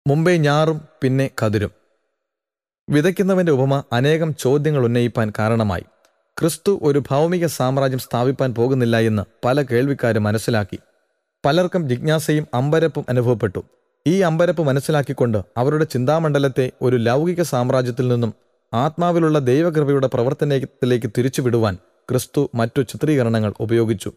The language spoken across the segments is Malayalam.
മുമ്പേ ഞാറും പിന്നെ കതിരും വിതയ്ക്കുന്നവന്റെ ഉപമ അനേകം ചോദ്യങ്ങൾ ഉന്നയിപ്പാൻ കാരണമായി ക്രിസ്തു ഒരു ഭൗമിക സാമ്രാജ്യം സ്ഥാപിപ്പാൻ പോകുന്നില്ല എന്ന് പല കേൾവിക്കാരും മനസ്സിലാക്കി പലർക്കും ജിജ്ഞാസയും അമ്പരപ്പും അനുഭവപ്പെട്ടു ഈ അമ്പരപ്പ് മനസ്സിലാക്കിക്കൊണ്ട് അവരുടെ ചിന്താമണ്ഡലത്തെ ഒരു ലൗകിക സാമ്രാജ്യത്തിൽ നിന്നും ആത്മാവിലുള്ള ദൈവകൃപയുടെ പ്രവർത്തനത്തിലേക്ക് തിരിച്ചുവിടുവാൻ ക്രിസ്തു മറ്റു ചിത്രീകരണങ്ങൾ ഉപയോഗിച്ചു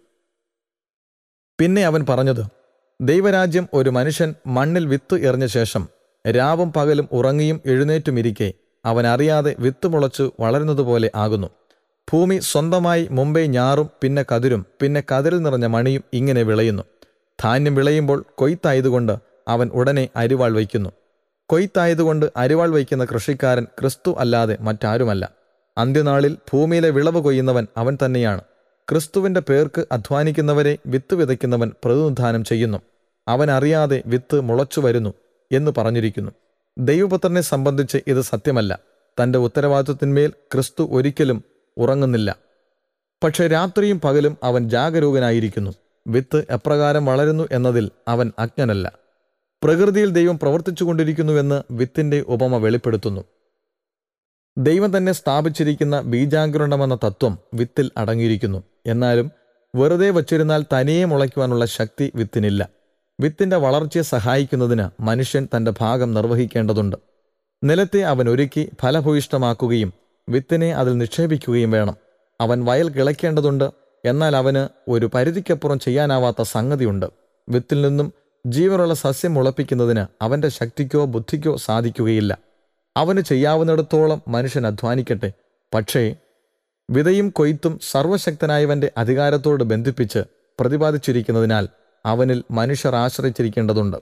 പിന്നെ അവൻ പറഞ്ഞത് ദൈവരാജ്യം ഒരു മനുഷ്യൻ മണ്ണിൽ വിത്ത് എറിഞ്ഞ ശേഷം രാവും പകലും ഉറങ്ങിയും എഴുന്നേറ്റുമിരിക്കെ അവൻ അറിയാതെ വിത്ത് മുളച്ചു വളരുന്നതുപോലെ ആകുന്നു ഭൂമി സ്വന്തമായി മുമ്പേ ഞാറും പിന്നെ കതിരും പിന്നെ കതിരിൽ നിറഞ്ഞ മണിയും ഇങ്ങനെ വിളയുന്നു ധാന്യം വിളയുമ്പോൾ കൊയ്ത്തായതുകൊണ്ട് അവൻ ഉടനെ അരിവാൾ വയ്ക്കുന്നു കൊയ്ത്തായതുകൊണ്ട് അരിവാൾ വയ്ക്കുന്ന കൃഷിക്കാരൻ ക്രിസ്തു അല്ലാതെ മറ്റാരുമല്ല അന്ത്യനാളിൽ ഭൂമിയിലെ വിളവ് കൊയ്യുന്നവൻ അവൻ തന്നെയാണ് ക്രിസ്തുവിന്റെ പേർക്ക് അധ്വാനിക്കുന്നവരെ വിത്ത് വിതയ്ക്കുന്നവൻ പ്രതിനിധാനം ചെയ്യുന്നു അവൻ അറിയാതെ വിത്ത് മുളച്ചു വരുന്നു എന്ന് പറഞ്ഞിരിക്കുന്നു ദൈവപുത്രനെ സംബന്ധിച്ച് ഇത് സത്യമല്ല തന്റെ ഉത്തരവാദിത്വത്തിന്മേൽ ക്രിസ്തു ഒരിക്കലും ഉറങ്ങുന്നില്ല പക്ഷെ രാത്രിയും പകലും അവൻ ജാഗരൂകനായിരിക്കുന്നു വിത്ത് എപ്രകാരം വളരുന്നു എന്നതിൽ അവൻ അജ്ഞനല്ല പ്രകൃതിയിൽ ദൈവം പ്രവർത്തിച്ചുകൊണ്ടിരിക്കുന്നുവെന്ന് വിത്തിന്റെ ഉപമ വെളിപ്പെടുത്തുന്നു ദൈവം തന്നെ സ്ഥാപിച്ചിരിക്കുന്ന ബീജാങ്കുരണമെന്ന തത്വം വിത്തിൽ അടങ്ങിയിരിക്കുന്നു എന്നാലും വെറുതെ വച്ചിരുന്നാൽ തനിയെ മുളയ്ക്കുവാനുള്ള ശക്തി വിത്തിനില്ല വിത്തിന്റെ വളർച്ചയെ സഹായിക്കുന്നതിന് മനുഷ്യൻ തന്റെ ഭാഗം നിർവഹിക്കേണ്ടതുണ്ട് നിലത്തെ അവൻ ഒരുക്കി ഫലഭൂയിഷ്ടമാക്കുകയും വിത്തിനെ അതിൽ നിക്ഷേപിക്കുകയും വേണം അവൻ വയൽ കിളയ്ക്കേണ്ടതുണ്ട് എന്നാൽ അവന് ഒരു പരിധിക്കപ്പുറം ചെയ്യാനാവാത്ത സംഗതിയുണ്ട് വിത്തിൽ നിന്നും ജീവനുള്ള സസ്യം മുളപ്പിക്കുന്നതിന് അവന്റെ ശക്തിക്കോ ബുദ്ധിക്കോ സാധിക്കുകയില്ല അവന് ചെയ്യാവുന്നിടത്തോളം മനുഷ്യൻ അധ്വാനിക്കട്ടെ പക്ഷേ വിതയും കൊയ്ത്തും സർവശക്തനായവന്റെ അധികാരത്തോട് ബന്ധിപ്പിച്ച് പ്രതിപാദിച്ചിരിക്കുന്നതിനാൽ അവനിൽ മനുഷ്യർ ആശ്രയിച്ചിരിക്കേണ്ടതുണ്ട്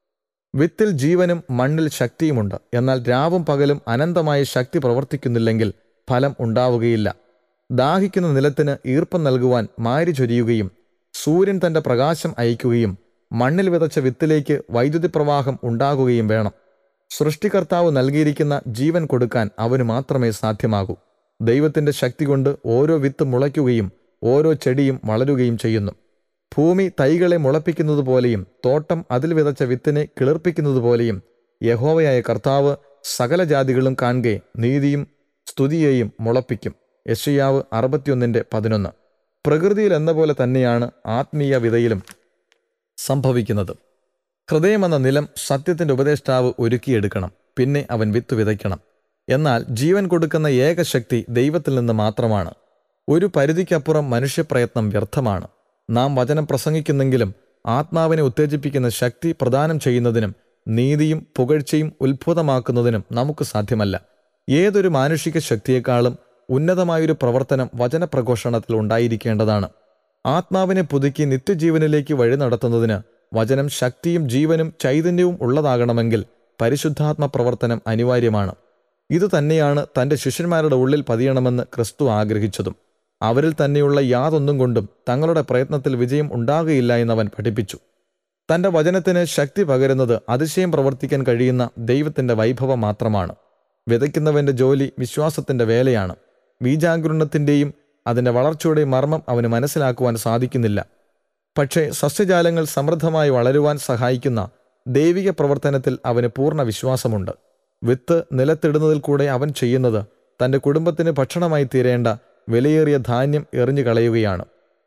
വിത്തിൽ ജീവനും മണ്ണിൽ ശക്തിയുമുണ്ട് എന്നാൽ രാവും പകലും അനന്തമായ ശക്തി പ്രവർത്തിക്കുന്നില്ലെങ്കിൽ ഫലം ഉണ്ടാവുകയില്ല ദാഹിക്കുന്ന നിലത്തിന് ഈർപ്പം നൽകുവാൻ മാരി ചൊരിയുകയും സൂര്യൻ തന്റെ പ്രകാശം അയക്കുകയും മണ്ണിൽ വിതച്ച വിത്തിലേക്ക് വൈദ്യുതി പ്രവാഹം ഉണ്ടാകുകയും വേണം സൃഷ്ടികർത്താവ് നൽകിയിരിക്കുന്ന ജീവൻ കൊടുക്കാൻ അവന് മാത്രമേ സാധ്യമാകൂ ദൈവത്തിന്റെ ശക്തി കൊണ്ട് ഓരോ വിത്ത് മുളയ്ക്കുകയും ഓരോ ചെടിയും വളരുകയും ചെയ്യുന്നു ഭൂമി തൈകളെ മുളപ്പിക്കുന്നത് പോലെയും തോട്ടം അതിൽ വിതച്ച വിത്തിനെ കിളിർപ്പിക്കുന്നത് പോലെയും യഹോവയായ കർത്താവ് സകല ജാതികളും കാണുകെ നീതിയും സ്തുതിയെയും മുളപ്പിക്കും യശയാവ് അറുപത്തിയൊന്നിന്റെ പതിനൊന്ന് പ്രകൃതിയിൽ എന്ന പോലെ തന്നെയാണ് ആത്മീയ വിതയിലും സംഭവിക്കുന്നത് ഹൃദയമെന്ന നിലം സത്യത്തിന്റെ ഉപദേഷ്ടാവ് ഒരുക്കിയെടുക്കണം പിന്നെ അവൻ വിത്ത് വിതയ്ക്കണം എന്നാൽ ജീവൻ കൊടുക്കുന്ന ഏക ശക്തി ദൈവത്തിൽ നിന്ന് മാത്രമാണ് ഒരു പരിധിക്കപ്പുറം മനുഷ്യപ്രയത്നം വ്യർത്ഥമാണ് നാം വചനം പ്രസംഗിക്കുന്നെങ്കിലും ആത്മാവിനെ ഉത്തേജിപ്പിക്കുന്ന ശക്തി പ്രദാനം ചെയ്യുന്നതിനും നീതിയും പുകഴ്ചയും ഉത്ഭുതമാക്കുന്നതിനും നമുക്ക് സാധ്യമല്ല ഏതൊരു മാനുഷിക ശക്തിയെക്കാളും ഉന്നതമായൊരു പ്രവർത്തനം വചനപ്രഘോഷണത്തിൽ ഉണ്ടായിരിക്കേണ്ടതാണ് ആത്മാവിനെ പുതുക്കി നിത്യജീവനിലേക്ക് വഴി നടത്തുന്നതിന് വചനം ശക്തിയും ജീവനും ചൈതന്യവും ഉള്ളതാകണമെങ്കിൽ പരിശുദ്ധാത്മ പ്രവർത്തനം അനിവാര്യമാണ് ഇത് തന്നെയാണ് തന്റെ ശിഷ്യന്മാരുടെ ഉള്ളിൽ പതിയണമെന്ന് ക്രിസ്തു ആഗ്രഹിച്ചതും അവരിൽ തന്നെയുള്ള യാതൊന്നും കൊണ്ടും തങ്ങളുടെ പ്രയത്നത്തിൽ വിജയം ഉണ്ടാകുകയില്ല എന്നവൻ പഠിപ്പിച്ചു തന്റെ വചനത്തിന് ശക്തി പകരുന്നത് അതിശയം പ്രവർത്തിക്കാൻ കഴിയുന്ന ദൈവത്തിന്റെ വൈഭവം മാത്രമാണ് വിതയ്ക്കുന്നവന്റെ ജോലി വിശ്വാസത്തിന്റെ വേലയാണ് ബീജാഗ്രഹണത്തിന്റെയും അതിന്റെ വളർച്ചയുടെ മർമ്മം അവന് മനസ്സിലാക്കുവാൻ സാധിക്കുന്നില്ല പക്ഷേ സസ്യജാലങ്ങൾ സമൃദ്ധമായി വളരുവാൻ സഹായിക്കുന്ന ദൈവിക പ്രവർത്തനത്തിൽ അവന് പൂർണ്ണ വിശ്വാസമുണ്ട് വിത്ത് നിലത്തിടുന്നതിൽ കൂടെ അവൻ ചെയ്യുന്നത് തന്റെ കുടുംബത്തിന് ഭക്ഷണമായി തീരേണ്ട വിലയേറിയ ധാന്യം എറിഞ്ഞു കളയുകയാണ്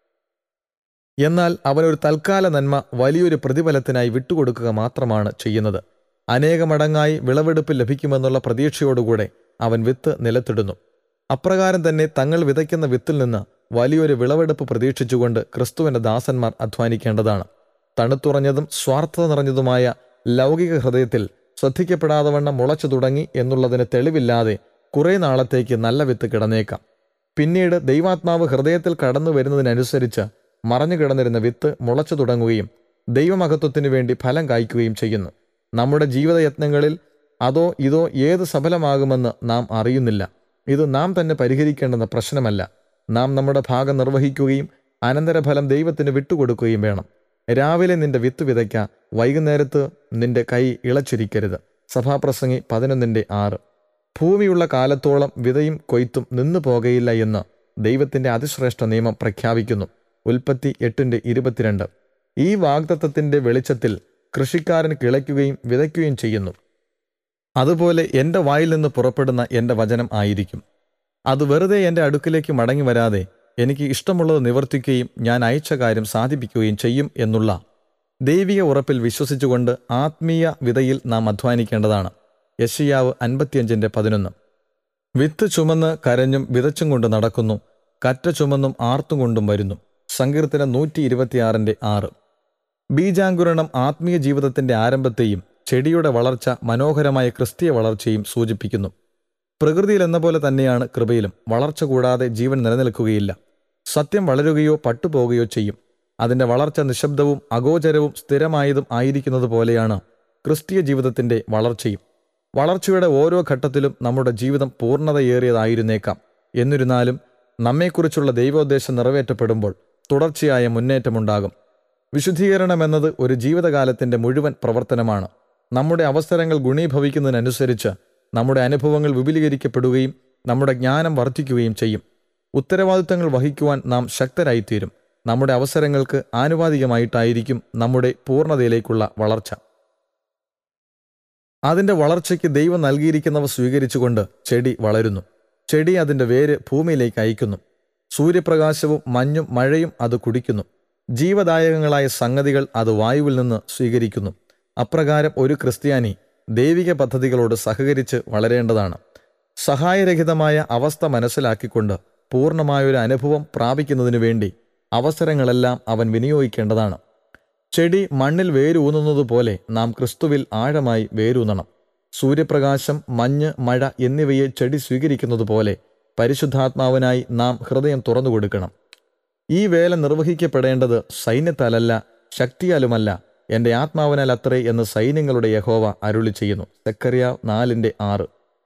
എന്നാൽ അവനൊരു തൽക്കാല നന്മ വലിയൊരു പ്രതിഫലത്തിനായി വിട്ടുകൊടുക്കുക മാത്രമാണ് ചെയ്യുന്നത് അനേകമടങ്ങായി വിളവെടുപ്പ് ലഭിക്കുമെന്നുള്ള പ്രതീക്ഷയോടുകൂടെ അവൻ വിത്ത് നിലത്തിടുന്നു അപ്രകാരം തന്നെ തങ്ങൾ വിതയ്ക്കുന്ന വിത്തിൽ നിന്ന് വലിയൊരു വിളവെടുപ്പ് പ്രതീക്ഷിച്ചുകൊണ്ട് ക്രിസ്തുവിന്റെ ദാസന്മാർ അധ്വാനിക്കേണ്ടതാണ് തണുത്തുറഞ്ഞതും സ്വാർത്ഥത നിറഞ്ഞതുമായ ലൗകിക ഹൃദയത്തിൽ ശ്രദ്ധിക്കപ്പെടാതെ വണ്ണം മുളച്ചു തുടങ്ങി എന്നുള്ളതിന് തെളിവില്ലാതെ കുറെ നാളത്തേക്ക് നല്ല വിത്ത് കിടന്നേക്കാം പിന്നീട് ദൈവാത്മാവ് ഹൃദയത്തിൽ കടന്നു വരുന്നതിനനുസരിച്ച് മറഞ്ഞു കിടന്നിരുന്ന വിത്ത് മുളച്ചു തുടങ്ങുകയും ദൈവമഹത്വത്തിനു വേണ്ടി ഫലം കായ്ക്കുകയും ചെയ്യുന്നു നമ്മുടെ ജീവിതയത്നങ്ങളിൽ അതോ ഇതോ ഏത് സഫലമാകുമെന്ന് നാം അറിയുന്നില്ല ഇത് നാം തന്നെ പരിഹരിക്കേണ്ടുന്ന പ്രശ്നമല്ല നാം നമ്മുടെ ഭാഗം നിർവഹിക്കുകയും അനന്തരഫലം ദൈവത്തിന് വിട്ടുകൊടുക്കുകയും വേണം രാവിലെ നിന്റെ വിത്ത് വിതയ്ക്ക വൈകുന്നേരത്ത് നിന്റെ കൈ ഇളച്ചിരിക്കരുത് സഭാപ്രസംഗി പതിനൊന്നിന്റെ ആറ് ഭൂമിയുള്ള കാലത്തോളം വിതയും കൊയ്ത്തും നിന്നു പോകയില്ല എന്ന് ദൈവത്തിന്റെ അതിശ്രേഷ്ഠ നിയമം പ്രഖ്യാപിക്കുന്നു ഉൽപ്പത്തി എട്ടിന്റെ ഇരുപത്തിരണ്ട് ഈ വാഗ്ദത്തത്തിന്റെ വെളിച്ചത്തിൽ കൃഷിക്കാരൻ കിളയ്ക്കുകയും വിതയ്ക്കുകയും ചെയ്യുന്നു അതുപോലെ എൻ്റെ വായിൽ നിന്ന് പുറപ്പെടുന്ന എൻ്റെ വചനം ആയിരിക്കും അത് വെറുതെ എൻ്റെ അടുക്കിലേക്ക് മടങ്ങി വരാതെ എനിക്ക് ഇഷ്ടമുള്ളത് നിവർത്തിക്കുകയും ഞാൻ അയച്ച കാര്യം സാധിപ്പിക്കുകയും ചെയ്യും എന്നുള്ള ദൈവിക ഉറപ്പിൽ വിശ്വസിച്ചുകൊണ്ട് ആത്മീയ വിതയിൽ നാം അധ്വാനിക്കേണ്ടതാണ് യശയാവ് അൻപത്തിയഞ്ചിൻ്റെ പതിനൊന്ന് വിത്ത് ചുമന്ന് കരഞ്ഞും വിതച്ചും കൊണ്ട് നടക്കുന്നു കറ്റ ചുമന്നും ആർത്തും കൊണ്ടും വരുന്നു സങ്കീർത്തനം നൂറ്റി ഇരുപത്തിയാറിൻ്റെ ആറ് ബീജാങ്കുരണം ആത്മീയ ജീവിതത്തിന്റെ ആരംഭത്തെയും ചെടിയുടെ വളർച്ച മനോഹരമായ ക്രിസ്തീയ വളർച്ചയും സൂചിപ്പിക്കുന്നു പ്രകൃതിയിൽ എന്ന പോലെ തന്നെയാണ് കൃപയിലും വളർച്ച കൂടാതെ ജീവൻ നിലനിൽക്കുകയില്ല സത്യം വളരുകയോ പട്ടുപോകുകയോ ചെയ്യും അതിന്റെ വളർച്ച നിശബ്ദവും അഗോചരവും സ്ഥിരമായതും ആയിരിക്കുന്നത് പോലെയാണ് ക്രിസ്തീയ ജീവിതത്തിന്റെ വളർച്ചയും വളർച്ചയുടെ ഓരോ ഘട്ടത്തിലും നമ്മുടെ ജീവിതം പൂർണ്ണതയേറിയതായിരുന്നേക്കാം എന്നിരുന്നാലും നമ്മെക്കുറിച്ചുള്ള ദൈവോദ്ദേശം നിറവേറ്റപ്പെടുമ്പോൾ തുടർച്ചയായ മുന്നേറ്റമുണ്ടാകും വിശുദ്ധീകരണം എന്നത് ഒരു ജീവിതകാലത്തിന്റെ മുഴുവൻ പ്രവർത്തനമാണ് നമ്മുടെ അവസരങ്ങൾ ഗുണീഭവിക്കുന്നതിനനുസരിച്ച് നമ്മുടെ അനുഭവങ്ങൾ വിപുലീകരിക്കപ്പെടുകയും നമ്മുടെ ജ്ഞാനം വർദ്ധിക്കുകയും ചെയ്യും ഉത്തരവാദിത്തങ്ങൾ വഹിക്കുവാൻ നാം ശക്തരായിത്തീരും നമ്മുടെ അവസരങ്ങൾക്ക് ആനുപാതികമായിട്ടായിരിക്കും നമ്മുടെ പൂർണ്ണതയിലേക്കുള്ള വളർച്ച അതിന്റെ വളർച്ചയ്ക്ക് ദൈവം നൽകിയിരിക്കുന്നവ സ്വീകരിച്ചുകൊണ്ട് ചെടി വളരുന്നു ചെടി അതിന്റെ വേര് ഭൂമിയിലേക്ക് അയക്കുന്നു സൂര്യപ്രകാശവും മഞ്ഞും മഴയും അത് കുടിക്കുന്നു ജീവദായകങ്ങളായ സംഗതികൾ അത് വായുവിൽ നിന്ന് സ്വീകരിക്കുന്നു അപ്രകാരം ഒരു ക്രിസ്ത്യാനി ദൈവിക പദ്ധതികളോട് സഹകരിച്ച് വളരേണ്ടതാണ് സഹായരഹിതമായ അവസ്ഥ മനസ്സിലാക്കിക്കൊണ്ട് പൂർണ്ണമായൊരു അനുഭവം പ്രാപിക്കുന്നതിനു വേണ്ടി അവസരങ്ങളെല്ലാം അവൻ വിനിയോഗിക്കേണ്ടതാണ് ചെടി മണ്ണിൽ വേരൂന്നുന്നത് പോലെ നാം ക്രിസ്തുവിൽ ആഴമായി വേരൂന്നണം സൂര്യപ്രകാശം മഞ്ഞ് മഴ എന്നിവയെ ചെടി സ്വീകരിക്കുന്നത് പോലെ പരിശുദ്ധാത്മാവിനായി നാം ഹൃദയം തുറന്നു കൊടുക്കണം ഈ വേല നിർവഹിക്കപ്പെടേണ്ടത് സൈന്യത്താലല്ല ശക്തിയാലുമല്ല എൻ്റെ ആത്മാവിനാൽ അത്രേ എന്ന് സൈന്യങ്ങളുടെ യഹോവ അരുളി ചെയ്യുന്നു സെക്കറിയ നാലിൻ്റെ ആറ്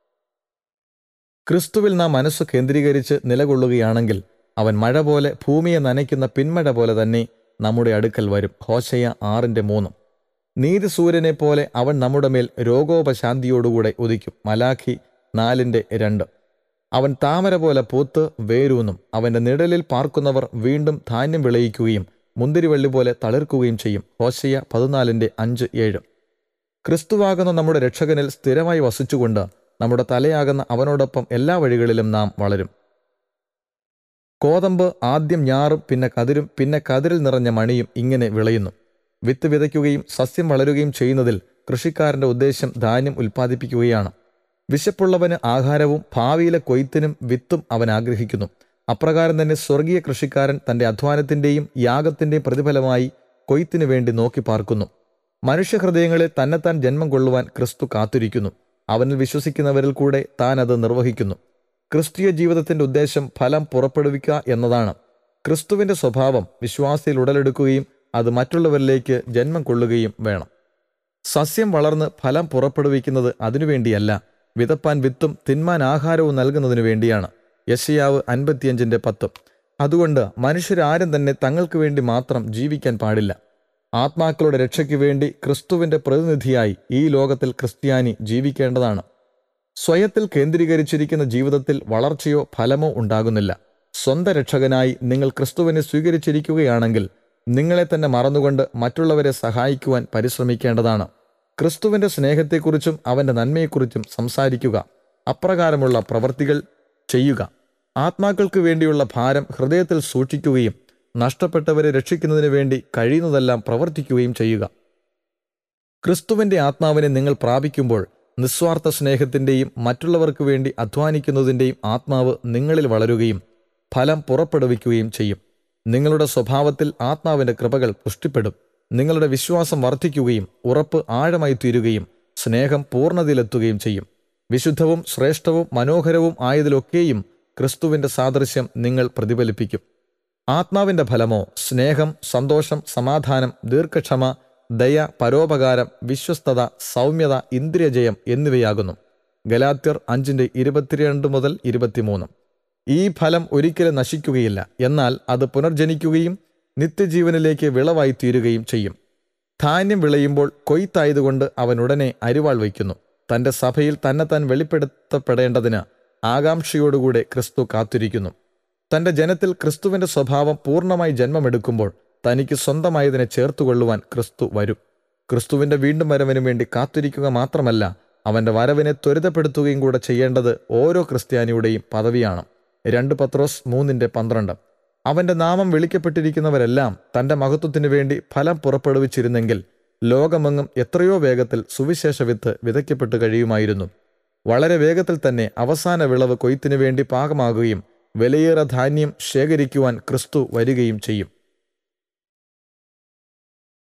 ക്രിസ്തുവിൽ നാം മനസ്സ് കേന്ദ്രീകരിച്ച് നിലകൊള്ളുകയാണെങ്കിൽ അവൻ മഴ പോലെ ഭൂമിയെ നനയ്ക്കുന്ന പിന്മഴ പോലെ തന്നെ നമ്മുടെ അടുക്കൽ വരും ഹോശയ ആറിൻ്റെ മൂന്ന് നീതിസൂര്യനെ പോലെ അവൻ നമ്മുടെ മേൽ രോഗോപശാന്തിയോടുകൂടെ ഉദിക്കും മലാഖി നാലിൻ്റെ രണ്ട് അവൻ താമര പോലെ പൂത്ത് വേരൂന്നും അവന്റെ നിഴലിൽ പാർക്കുന്നവർ വീണ്ടും ധാന്യം വിളയിക്കുകയും മുന്തിരിവള്ളി പോലെ തളിർക്കുകയും ചെയ്യും ഹോശയ പതിനാലിൻ്റെ അഞ്ച് ഏഴ് ക്രിസ്തുവാകുന്ന നമ്മുടെ രക്ഷകനിൽ സ്ഥിരമായി വസിച്ചുകൊണ്ട് നമ്മുടെ തലയാകുന്ന അവനോടൊപ്പം എല്ലാ വഴികളിലും നാം വളരും കോതമ്പ് ആദ്യം ഞാറും പിന്നെ കതിരും പിന്നെ കതിരിൽ നിറഞ്ഞ മണിയും ഇങ്ങനെ വിളയുന്നു വിത്ത് വിതയ്ക്കുകയും സസ്യം വളരുകയും ചെയ്യുന്നതിൽ കൃഷിക്കാരന്റെ ഉദ്ദേശം ധാന്യം ഉൽപ്പാദിപ്പിക്കുകയാണ് വിശപ്പുള്ളവന് ആഹാരവും ഭാവിയിലെ കൊയ്ത്തിനും വിത്തും അവൻ ആഗ്രഹിക്കുന്നു അപ്രകാരം തന്നെ സ്വർഗീയ കൃഷിക്കാരൻ തന്റെ അധ്വാനത്തിന്റെയും യാഗത്തിന്റെയും പ്രതിഫലമായി കൊയ്ത്തിനു വേണ്ടി നോക്കി പാർക്കുന്നു മനുഷ്യഹൃദയങ്ങളിൽ തന്നെത്താൻ ജന്മം കൊള്ളുവാൻ ക്രിസ്തു കാത്തിരിക്കുന്നു അവനിൽ വിശ്വസിക്കുന്നവരിൽ കൂടെ താൻ അത് നിർവഹിക്കുന്നു ക്രിസ്തീയ ജീവിതത്തിന്റെ ഉദ്ദേശം ഫലം പുറപ്പെടുവിക്കുക എന്നതാണ് ക്രിസ്തുവിന്റെ സ്വഭാവം വിശ്വാസിയിൽ ഉടലെടുക്കുകയും അത് മറ്റുള്ളവരിലേക്ക് ജന്മം കൊള്ളുകയും വേണം സസ്യം വളർന്ന് ഫലം പുറപ്പെടുവിക്കുന്നത് അതിനുവേണ്ടിയല്ല വിതപ്പാൻ വിത്തും തിന്മാൻ ആഹാരവും നൽകുന്നതിനു വേണ്ടിയാണ് യശയാവ് അൻപത്തിയഞ്ചിന്റെ പത്ത് അതുകൊണ്ട് മനുഷ്യരാരും തന്നെ തങ്ങൾക്ക് വേണ്ടി മാത്രം ജീവിക്കാൻ പാടില്ല ആത്മാക്കളുടെ രക്ഷയ്ക്ക് വേണ്ടി ക്രിസ്തുവിന്റെ പ്രതിനിധിയായി ഈ ലോകത്തിൽ ക്രിസ്ത്യാനി ജീവിക്കേണ്ടതാണ് സ്വയത്തിൽ കേന്ദ്രീകരിച്ചിരിക്കുന്ന ജീവിതത്തിൽ വളർച്ചയോ ഫലമോ ഉണ്ടാകുന്നില്ല സ്വന്തം രക്ഷകനായി നിങ്ങൾ ക്രിസ്തുവിനെ സ്വീകരിച്ചിരിക്കുകയാണെങ്കിൽ നിങ്ങളെ തന്നെ മറന്നുകൊണ്ട് മറ്റുള്ളവരെ സഹായിക്കുവാൻ പരിശ്രമിക്കേണ്ടതാണ് ക്രിസ്തുവിന്റെ സ്നേഹത്തെക്കുറിച്ചും അവന്റെ നന്മയെക്കുറിച്ചും സംസാരിക്കുക അപ്രകാരമുള്ള പ്രവർത്തികൾ ചെയ്യുക ആത്മാക്കൾക്ക് വേണ്ടിയുള്ള ഭാരം ഹൃദയത്തിൽ സൂക്ഷിക്കുകയും നഷ്ടപ്പെട്ടവരെ രക്ഷിക്കുന്നതിന് വേണ്ടി കഴിയുന്നതെല്ലാം പ്രവർത്തിക്കുകയും ചെയ്യുക ക്രിസ്തുവിന്റെ ആത്മാവിനെ നിങ്ങൾ പ്രാപിക്കുമ്പോൾ നിസ്വാർത്ഥ സ്നേഹത്തിന്റെയും മറ്റുള്ളവർക്ക് വേണ്ടി അധ്വാനിക്കുന്നതിന്റെയും ആത്മാവ് നിങ്ങളിൽ വളരുകയും ഫലം പുറപ്പെടുവിക്കുകയും ചെയ്യും നിങ്ങളുടെ സ്വഭാവത്തിൽ ആത്മാവിന്റെ കൃപകൾ പുഷ്ടിപ്പെടും നിങ്ങളുടെ വിശ്വാസം വർദ്ധിക്കുകയും ഉറപ്പ് ആഴമായി തീരുകയും സ്നേഹം പൂർണ്ണതയിലെത്തുകയും ചെയ്യും വിശുദ്ധവും ശ്രേഷ്ഠവും മനോഹരവും ആയതിലൊക്കെയും ക്രിസ്തുവിന്റെ സാദൃശ്യം നിങ്ങൾ പ്രതിഫലിപ്പിക്കും ആത്മാവിന്റെ ഫലമോ സ്നേഹം സന്തോഷം സമാധാനം ദീർഘക്ഷമ ദയ പരോപകാരം വിശ്വസ്തത സൗമ്യത ഇന്ദ്രിയജയം എന്നിവയാകുന്നു ഗലാത്യർ അഞ്ചിന്റെ ഇരുപത്തിരണ്ട് മുതൽ ഇരുപത്തിമൂന്ന് ഈ ഫലം ഒരിക്കലും നശിക്കുകയില്ല എന്നാൽ അത് പുനർജനിക്കുകയും നിത്യജീവനിലേക്ക് വിളവായി തീരുകയും ചെയ്യും ധാന്യം വിളയുമ്പോൾ കൊയ്ത്തായതുകൊണ്ട് അവൻ ഉടനെ അരിവാൾ വയ്ക്കുന്നു തന്റെ സഭയിൽ തന്നെത്താൻ വെളിപ്പെടുത്തപ്പെടേണ്ടതിന് ആകാംക്ഷയോടുകൂടെ ക്രിസ്തു കാത്തിരിക്കുന്നു തന്റെ ജനത്തിൽ ക്രിസ്തുവിന്റെ സ്വഭാവം പൂർണ്ണമായി ജന്മമെടുക്കുമ്പോൾ തനിക്ക് സ്വന്തമായതിനെ ചേർത്തുകൊള്ളുവാൻ ക്രിസ്തു വരും ക്രിസ്തുവിന്റെ വീണ്ടും വരവിനു വേണ്ടി കാത്തിരിക്കുക മാത്രമല്ല അവന്റെ വരവിനെ ത്വരിതപ്പെടുത്തുകയും കൂടെ ചെയ്യേണ്ടത് ഓരോ ക്രിസ്ത്യാനിയുടെയും പദവിയാണ് രണ്ട് പത്രോസ് മൂന്നിന്റെ പന്ത്രണ്ട് അവന്റെ നാമം വിളിക്കപ്പെട്ടിരിക്കുന്നവരെല്ലാം തന്റെ മഹത്വത്തിനു വേണ്ടി ഫലം പുറപ്പെടുവിച്ചിരുന്നെങ്കിൽ ലോകമെങ്ങും എത്രയോ വേഗത്തിൽ സുവിശേഷ വിത്ത് വിതയ്ക്കപ്പെട്ട് കഴിയുമായിരുന്നു വളരെ വേഗത്തിൽ തന്നെ അവസാന വിളവ് കൊയ്ത്തിനു വേണ്ടി പാകമാകുകയും വിലയേറെ ധാന്യം ശേഖരിക്കുവാൻ ക്രിസ്തു വരികയും ചെയ്യും